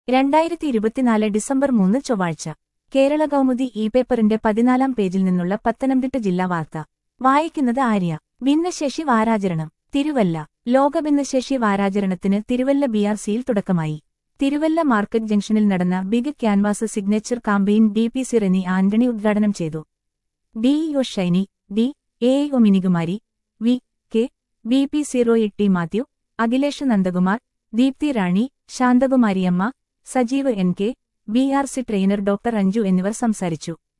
രണ്ടായിരത്തി ഇരുപത്തിനാല് ഡിസംബർ മൂന്ന് ചൊവ്വാഴ്ച കേരള കൗമുദി ഇ പേപ്പറിന്റെ പതിനാലാം പേജിൽ നിന്നുള്ള പത്തനംതിട്ട ജില്ലാ വാർത്ത വായിക്കുന്നത് ആര്യ ഭിന്നശേഷി വാരാചരണം തിരുവല്ല ലോക ഭിന്നശേഷി വാരാചരണത്തിന് തിരുവല്ല ബി ആർ സിയിൽ തുടക്കമായി തിരുവല്ല മാർക്കറ്റ് ജംഗ്ഷനിൽ നടന്ന big canvas signature campaign D P C Reni Antony ഉദ്ഘാടനം ചെയ്തു DEO Shiny D A O Minikumari V K B P zero T Mathew Akhilesh Nandakumar Deepthi Rani Santhakumariamma Sajeev N K B R C trainer doctor Anju എന്നിവർ സംസാരിച്ചു